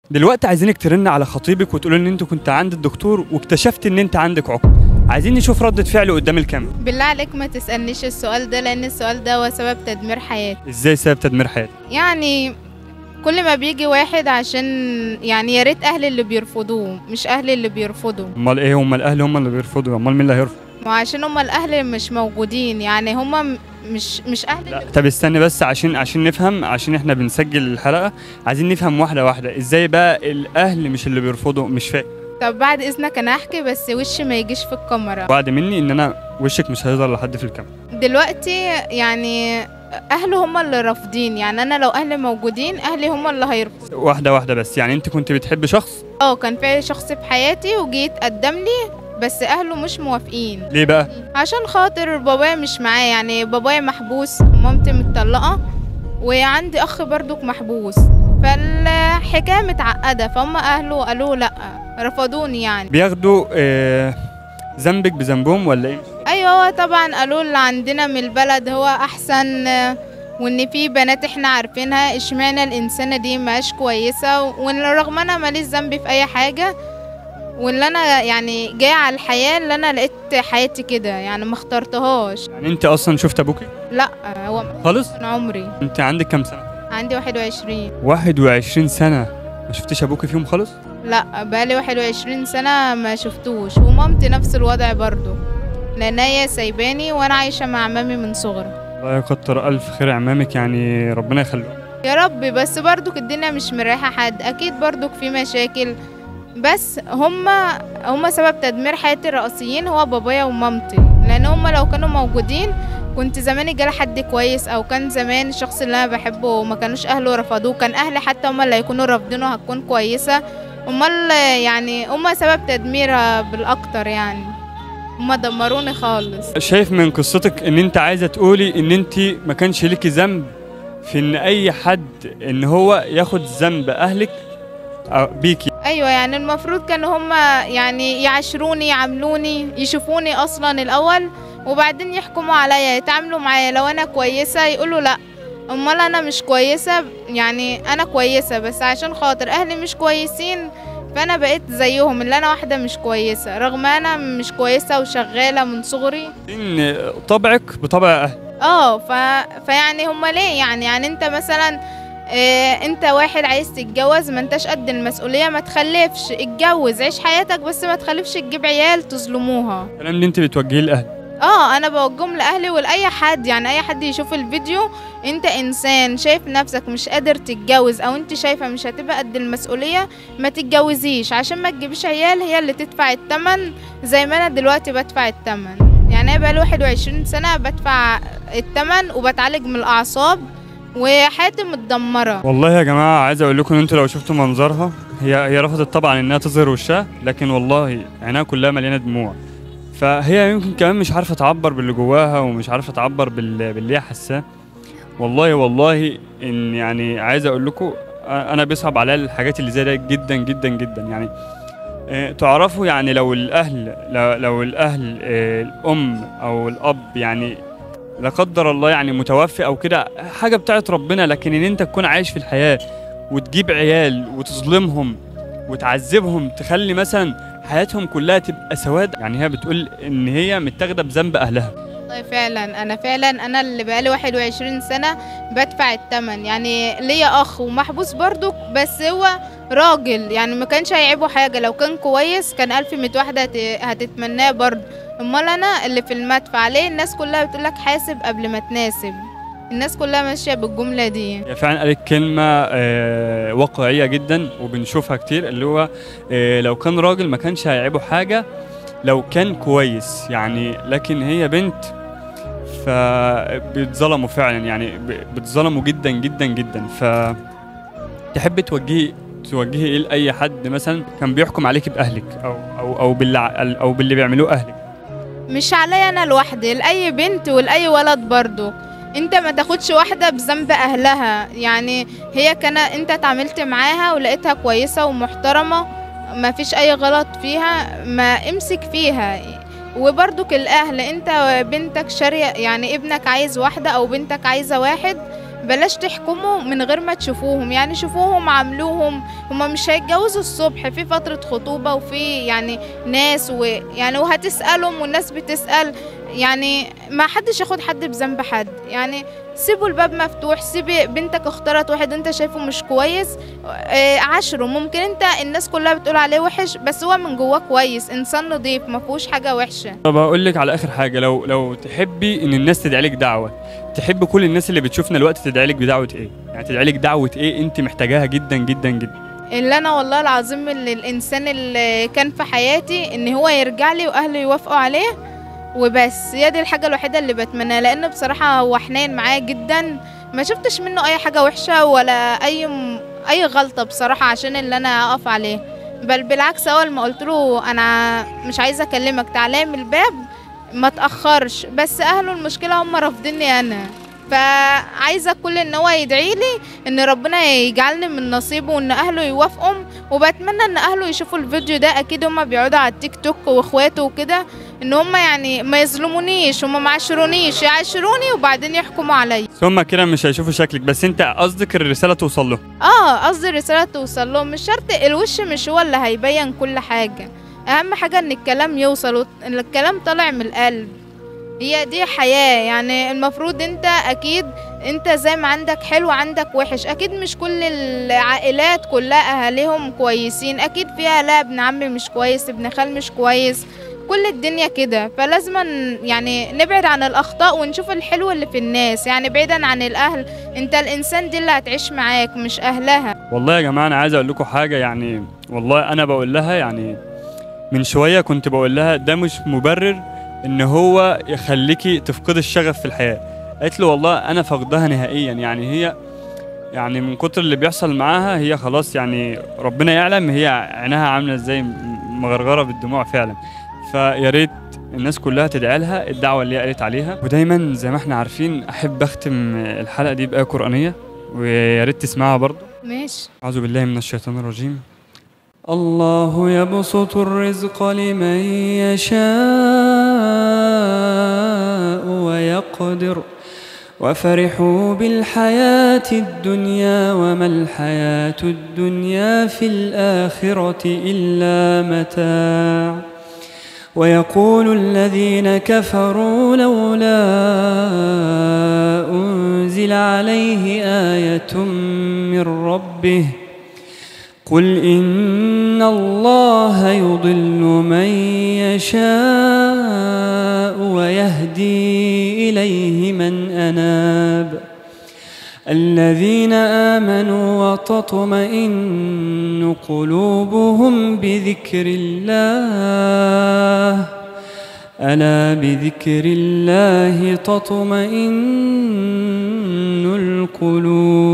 دلوقتي عايزينك ترن على خطيبك وتقول ان انت كنت عند الدكتور واكتشفت ان انت عندك عقم عايزين نشوف ردة فعله قدام الكاميرا بالله عليك ما تسألنيش السؤال ده لأن السؤال ده هو سبب تدمير حياتي ازاي سبب تدمير حياتك يعني كل ما بيجي واحد عشان يعني يا ريت أهل اللي بيرفضوه مش أهل اللي بيرفضوا امال ايه هم الاهل هم اللي بيرفضوا امال مين اللي هيرفض وعشان هما الأهل مش موجودين يعني هما م- مش مش أهل لا طب استني بس عشان عشان نفهم عشان احنا بنسجل الحلقة عايزين نفهم واحدة واحدة ازاي بقى الاهل مش اللي بيرفضوا مش فاهم طب بعد إذنك أنا هحكي بس وشي ما يجيش في الكاميرا وعد مني ان انا وشك مش هيظهر لحد في الكاميرا دلوقتي يعني أهله هما اللي رافضين يعني أنا لو أهلي موجودين أهلي هما اللي هيرفضوا واحدة واحدة بس يعني انت كنت بتحب شخص اه كان في شخص في حياتي وجيت قدم لي بس أهله مش موافقين ليه بقى عشان خاطر بابايا مش معايا يعني بابايا محبوس ومامتي متطلقة وعندي أخ برضك محبوس فالحكاية متعقدة فهم أهله قالوا لأ رفضوني يعني بياخدوا آه، ذنبك بذنبهم ولا ايه أيوة هو طبعا قالوا اللي عندنا من البلد هو أحسن آه، وإن في بنات إحنا عارفينها إشمعنى الإنسانة دي ماش كويسة وإن رغم أنا ماليش ذنب في أي حاجة واللي أنا يعني جاية على الحياة اللي أنا لقيت حياتي كده يعني ما اخترتهاش يعني انت اصلا شفت ابوكي لا هو خالص من عمري انت عندك كام سنة عندي 21 21 سنة ما شفتش ابوكي فيهم خالص لا بقالي 21 سنة ما شفتوش ومامتي نفس الوضع برضو لأن هي سايباني وأنا عايشة مع مامي من صغري الله يكتر الف خير عمامك يعني ربنا يخليهم يا رب بس برضك الدنيا مش مريحة حد أكيد برضك في مشاكل بس هما هما سبب تدمير حياتي الرئيسيين هو بابايا ومامتي لأن هما لو كانوا موجودين كنت زماني جالي حد كويس او كان زمان الشخص اللي انا بحبه ما كانوش اهله رفضوه كان اهلي حتى هما اللي هيكونوا رافضينه هتكون كويسه امال يعني هما سبب تدميرها بالاكتر يعني هما دمروني خالص شايف من قصتك ان انت عايزة تقولي ان انت ما كانش ليكي ذنب في ان اي حد ان هو ياخد ذنب اهلك أو بيكي ايوه يعني المفروض كانوا هما يعني يعاشروني يعاملوني يشوفوني اصلا الاول وبعدين يحكموا عليا يتعاملوا معايا لو انا كويسه يقولوا لا امال انا مش كويسه يعني انا كويسه بس عشان خاطر اهلي مش كويسين فانا بقيت زيهم اللي انا واحده مش كويسه رغم انا مش كويسه وشغاله من صغري ان طبعك بطبع اهل اه ف... فيعني هما ليه يعني يعني انت مثلا إيه انت واحد عايز تتجوز ما انتش قد المسؤوليه ما تخلفش اتجوز عيش حياتك بس ما تخلفش تجيب عيال تظلموها الكلام اللي انت بتوجهيه لاهل اه انا بوجههم لاهلي ولاي حد يعني اي حد يشوف الفيديو انت انسان شايف نفسك مش قادر تتجوز او انت شايفه مش هتبقى قد المسؤوليه ما تتجوزيش عشان ما تجيبيش عيال هي اللي تدفع الثمن زي ما انا دلوقتي بدفع الثمن يعني انا بقالي 21 سنه بدفع الثمن وبتعالج من الاعصاب وحياتي متدمره والله يا جماعة عايز اقول لكم ان انتوا لو شفتوا منظرها هي هي رفضت طبعا انها تظهر وشها لكن والله عينها كلها مليانة دموع فهي يمكن كمان مش عارفة تعبر باللي جواها ومش عارفة تعبر بال- باللي هي حاساه والله والله ان يعني عايز اقول لكم انا بيصعب عليا الحاجات اللي زي ده جدا جدا جدا يعني آه، تعرفوا يعني لو الاهل لو, لو الاهل آه، الام او الاب يعني لا قدر الله يعني متوفي او كده حاجه بتاعت ربنا لكن ان انت تكون عايش في الحياه وتجيب عيال وتظلمهم وتعذبهم تخلي مثلا حياتهم كلها تبقى سواد يعني هي بتقول ان هي متاخده بذنب اهلها والله فعلا انا فعلا انا اللي بقالي 21 سنه بدفع الثمن يعني ليا اخ ومحبوس برضو بس هو راجل يعني ما كانش هيعيبه حاجه لو كان كويس كان الف ميت واحده هت- هتتمناه برضو امال انا اللي في المدفع ليه الناس كلها بتقولك حاسب قبل ما تناسب الناس كلها ماشيه بالجمله دي هي فعلا قالت كلمه آه، واقعيه جدا وبنشوفها كتير اللي هو آه، لو كان راجل ما كانش هيعيبه حاجه لو كان كويس يعني لكن هي بنت فبيتظلموا فعلا يعني ب- بيتظلموا جدا جدا جدا ف تحب توجهي توجهي ايه لاي حد مثلا كان بيحكم عليك باهلك او او او باللي ع- او باللي بيعملوه اهلك مش عليا انا لوحدي لاي بنت ولاي ولد برضو انت ما تاخدش واحده بذنب اهلها يعني هي كان انت اتعاملت معاها ولقيتها كويسه ومحترمه ما فيش اي غلط فيها ما امسك فيها وبرضك الاهل انت بنتك شاريه يعني ابنك عايز واحده او بنتك عايزه واحد بلاش تحكموا من غير ما تشوفوهم يعني شوفوهم عاملوهم هما مش هيتجوزوا الصبح في فترة خطوبة وفي يعني ناس ويعني وهتسألهم والناس بتسأل يعني ما حدش ياخد حد بذنب حد يعني سيبوا الباب مفتوح سيبي بنتك اختارت واحد انت شايفه مش كويس آه، عاشره ممكن انت الناس كلها بتقول عليه وحش بس هو من جواه كويس انسان نضيف ما فيهوش حاجه وحشه طب اقول لك على اخر حاجه لو لو تحبي ان الناس تدعي لك دعوه تحب كل الناس اللي بتشوفنا دلوقتي تدعي لك بدعوه ايه يعني تدعي لك دعوه ايه انت محتاجاها جدا جدا جدا اللي انا والله العظيم اللي الانسان اللي كان في حياتي ان هو يرجع لي واهله يوافقوا عليه وبس هي دي الحاجه الوحيده اللي بتمناها لان بصراحه هو حنين معايا جدا ما شفتش منه اي حاجه وحشه ولا اي م... اي غلطه بصراحه عشان اللي انا اقف عليه بل بالعكس اول ما قلت له انا مش عايزه اكلمك تعالى من الباب ما تاخرش بس اهله المشكله هم رافضيني انا فعايزه كل ان هو يدعي لي ان ربنا يجعلني من نصيبه وان اهله يوافقوا وبتمنى ان اهله يشوفوا الفيديو ده اكيد هم بيقعدوا على التيك توك واخواته وكده ان هم يعني ما يظلمونيش هم ما يعاشرونيش يعاشروني وبعدين يحكموا عليا هم كده مش هيشوفوا شكلك بس انت قصدك الرساله توصل لهم اه قصدي الرساله توصل لهم مش شرط الوش مش هو اللي هيبين كل حاجه اهم حاجه ان الكلام يوصل وت- ان الكلام طالع من القلب هي دي حياه يعني المفروض انت اكيد انت زي ما عندك حلو عندك وحش اكيد مش كل العائلات كلها اهاليهم كويسين اكيد فيها لا ابن عمي مش كويس ابن خال مش كويس كل الدنيا كده فلازم يعني نبعد عن الاخطاء ونشوف الحلو اللي في الناس يعني بعيدا عن الاهل انت الانسان دي اللي هتعيش معاك مش اهلها والله يا جماعه انا عايز اقول لكم حاجه يعني والله انا بقول لها يعني من شويه كنت بقول لها ده مش مبرر ان هو يخليكي تفقد الشغف في الحياه قالت له والله انا فقدها نهائيا يعني هي يعني من كتر اللي بيحصل معاها هي خلاص يعني ربنا يعلم هي عينها عامله ازاي م- مغرغره بالدموع فعلا فيا ريت الناس كلها تدعي لها الدعوه اللي هي قالت عليها ودايما زي ما احنا عارفين احب اختم الحلقه دي بايه قرانيه ويا ريت تسمعها برضه ماشي أعوذ بالله من الشيطان الرجيم الله يبسط الرزق لمن يشاء ويقدر وفرحوا بالحياة الدنيا وما الحياة الدنيا في الآخرة إلا متاع ويقول الذين كفروا لولا أنزل عليه آية من ربه قل إن الله يضل من يشاء ويهدي إليه من أناب الذين آمنوا وتطمئن قلوبهم بذكر الله ألا بذكر الله تطمئن القلوب